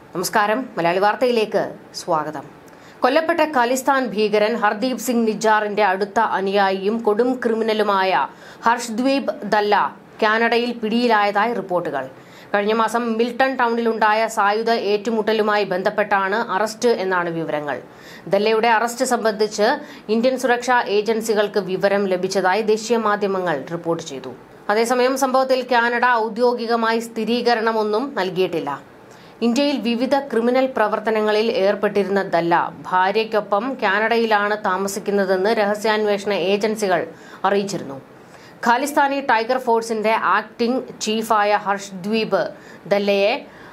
നമസ്കാരം മലയാളി വാർത്തയിലേക്ക് സ്വാഗതം കൊല്ലപ്പെട്ട ഖാലിസ്ഥാൻ ഭീകരൻ ഹർദീപ് സിംഗ് നിജാറിന്റെ അടുത്ത അനുയായിയും കൊടും ക്രിമിനലുമായ ഹർഷ്ദ്വീപ് ദല്ല കാനഡയിൽ പിടിയിലായതായി റിപ്പോർട്ടുകൾ കഴിഞ്ഞ മാസം മിൽട്ടൺ ടൗണിലുണ്ടായ സായുധ ഏറ്റുമുട്ടലുമായി ബന്ധപ്പെട്ടാണ് അറസ്റ്റ് എന്നാണ് വിവരങ്ങൾ ദല്ലയുടെ അറസ്റ്റ് സംബന്ധിച്ച് ഇന്ത്യൻ സുരക്ഷാ ഏജൻസികൾക്ക് വിവരം ലഭിച്ചതായി ദേശീയ മാധ്യമങ്ങൾ റിപ്പോർട്ട് ചെയ്തു അതേസമയം സംഭവത്തിൽ കാനഡ ഔദ്യോഗികമായി സ്ഥിരീകരണമൊന്നും നൽകിയിട്ടില്ല ഇന്ത്യയിൽ വിവിധ ക്രിമിനൽ പ്രവർത്തനങ്ങളിൽ ഏർപ്പെട്ടിരുന്ന ദല്ല ഭാര്യയ്ക്കൊപ്പം കാനഡയിലാണ് താമസിക്കുന്നതെന്ന് രഹസ്യാന്വേഷണ ഏജൻസികൾ അറിയിച്ചിരുന്നു ഖാലിസ്ഥാനി ടൈഗർ ഫോഴ്സിന്റെ ആക്ടിംഗ് ചീഫായ ഹർഷ്ദ്വീപ് ദല്ലയെ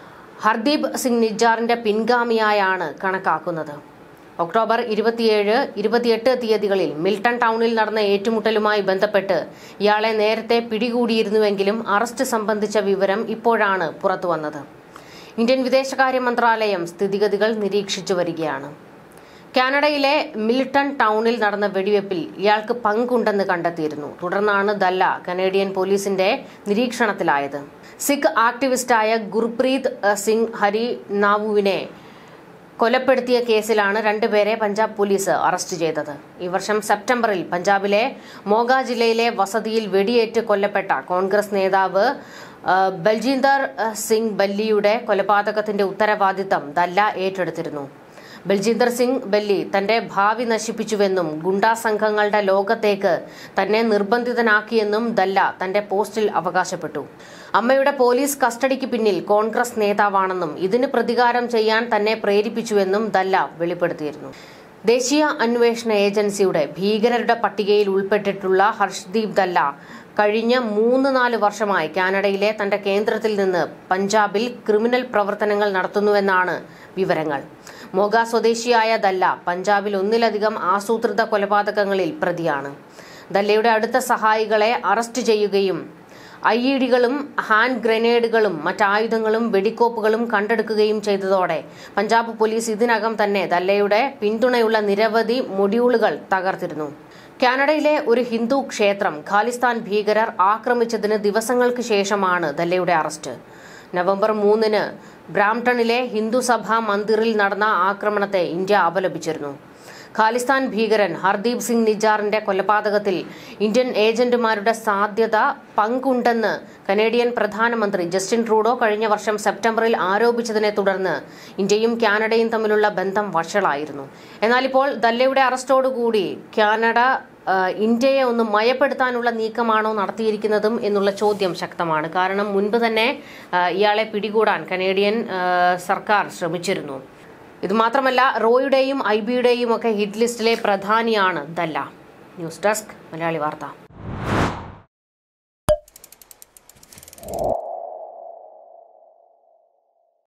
ഹർദീപ് സിംഗ് നിജാറിന്റെ പിൻഗാമിയായാണ് കണക്കാക്കുന്നത് ഒക്ടോബർ ഇരുപത്തിയേഴ് ഇരുപത്തിയെട്ട് തീയതികളിൽ മിൽട്ടൺ ടൗണിൽ നടന്ന ഏറ്റുമുട്ടലുമായി ബന്ധപ്പെട്ട് ഇയാളെ നേരത്തെ പിടികൂടിയിരുന്നുവെങ്കിലും അറസ്റ്റ് സംബന്ധിച്ച വിവരം ഇപ്പോഴാണ് പുറത്തുവന്നത് ഇന്ത്യൻ വിദേശകാര്യ മന്ത്രാലയം സ്ഥിതിഗതികൾ നിരീക്ഷിച്ചു വരികയാണ് കാനഡയിലെ മിൽട്ടൺ ടൗണിൽ നടന്ന വെടിവെപ്പിൽ ഇയാൾക്ക് പങ്കുണ്ടെന്ന് കണ്ടെത്തിയിരുന്നു തുടർന്നാണ് ദല്ല കനേഡിയൻ പോലീസിന്റെ നിരീക്ഷണത്തിലായത് സിഖ് ആക്ടിവിസ്റ്റായ ഗുർപ്രീത് സിംഗ് ഹരി നാവുവിനെ കൊലപ്പെടുത്തിയ കേസിലാണ് രണ്ടുപേരെ പഞ്ചാബ് പോലീസ് അറസ്റ്റ് ചെയ്തത് ഈ വർഷം സെപ്റ്റംബറിൽ പഞ്ചാബിലെ മോഗ ജില്ലയിലെ വസതിയിൽ വെടിയേറ്റ് കൊല്ലപ്പെട്ട കോൺഗ്രസ് നേതാവ് ആ, ബൽജീന്ദർ സിംഗ് ബല്ലിയുടെ കൊലപാതകത്തിന്റെ ഉത്തരവാദിത്തം ദല്ല ഏറ്റെടുത്തിരുന്നു ബൽജീന്ദർ സിംഗ് ബല്ലി തന്റെ ഭാവി നശിപ്പിച്ചുവെന്നും ഗുണ്ടാ സംഘങ്ങളുടെ ലോകത്തേക്ക് തന്നെ നിർബന്ധിതനാക്കിയെന്നും ദല്ല തന്റെ പോസ്റ്റിൽ അവകാശപ്പെട്ടു അമ്മയുടെ പോലീസ് കസ്റ്റഡിക്ക് പിന്നിൽ കോൺഗ്രസ് നേതാവാണെന്നും ഇതിന് പ്രതികാരം ചെയ്യാൻ തന്നെ പ്രേരിപ്പിച്ചുവെന്നും ദല്ല വെളിപ്പെടുത്തിയിരുന്നു ദേശീയ അന്വേഷണ ഏജൻസിയുടെ ഭീകരരുടെ പട്ടികയിൽ ഉൾപ്പെട്ടിട്ടുള്ള ഹർഷ്ദീപ് ദല്ല കഴിഞ്ഞ മൂന്ന് നാല് വർഷമായി കാനഡയിലെ തന്റെ കേന്ദ്രത്തിൽ നിന്ന് പഞ്ചാബിൽ ക്രിമിനൽ പ്രവർത്തനങ്ങൾ നടത്തുന്നുവെന്നാണ് വിവരങ്ങൾ മോഗ സ്വദേശിയായ ദല്ല പഞ്ചാബിൽ ഒന്നിലധികം ആസൂത്രിത കൊലപാതകങ്ങളിൽ പ്രതിയാണ് ദല്ലയുടെ അടുത്ത സഹായികളെ അറസ്റ്റ് ചെയ്യുകയും ഐ ഇ ഡികളും ഹാൻഡ് ഗ്രനേഡുകളും മറ്റായുധങ്ങളും വെടിക്കോപ്പുകളും കണ്ടെടുക്കുകയും ചെയ്തതോടെ പഞ്ചാബ് പോലീസ് ഇതിനകം തന്നെ ദല്ലയുടെ പിന്തുണയുള്ള നിരവധി മൊഡ്യൂളുകൾ തകർത്തിരുന്നു കാനഡയിലെ ഒരു ഹിന്ദു ക്ഷേത്രം ഖാലിസ്ഥാൻ ഭീകരർ ആക്രമിച്ചതിന് ദിവസങ്ങൾക്ക് ശേഷമാണ് ദല്ലയുടെ അറസ്റ്റ് നവംബർ മൂന്നിന് ബ്രാംപ്ടണിലെ ഹിന്ദു സഭാ മന്ദിറിൽ നടന്ന ആക്രമണത്തെ ഇന്ത്യ അപലപിച്ചിരുന്നു ഖാലിസ്ഥാൻ ഭീകരൻ ഹർദീപ് സിംഗ് നിജാറിന്റെ കൊലപാതകത്തിൽ ഇന്ത്യൻ ഏജന്റുമാരുടെ സാധ്യത പങ്കുണ്ടെന്ന് കനേഡിയൻ പ്രധാനമന്ത്രി ജസ്റ്റിൻ ട്രൂഡോ കഴിഞ്ഞ വർഷം സെപ്റ്റംബറിൽ ആരോപിച്ചതിനെ തുടർന്ന് ഇന്ത്യയും കാനഡയും തമ്മിലുള്ള ബന്ധം വഷളായിരുന്നു എന്നാൽ ഇപ്പോൾ ദല്ലയുടെ അറസ്റ്റോടുകൂടി കാനഡ ആ, ഇന്ത്യയെ ഒന്ന് മയപ്പെടുത്താനുള്ള നീക്കമാണോ നടത്തിയിരിക്കുന്നതും എന്നുള്ള ചോദ്യം ശക്തമാണ് കാരണം മുൻപ് തന്നെ ആ, ഇയാളെ പിടികൂടാൻ കനേഡിയൻ ആ, സർക്കാർ ശ്രമിച്ചിരുന്നു ഇത് മാത്രമല്ല റോയുടെയും ഐ ബിയുടെയും ഒക്കെ ഹിറ്റ് ലിസ്റ്റിലെ പ്രധാനിയാണ് ദല്ല ന്യൂസ് ഡെസ്ക് മലയാളി വാർത്ത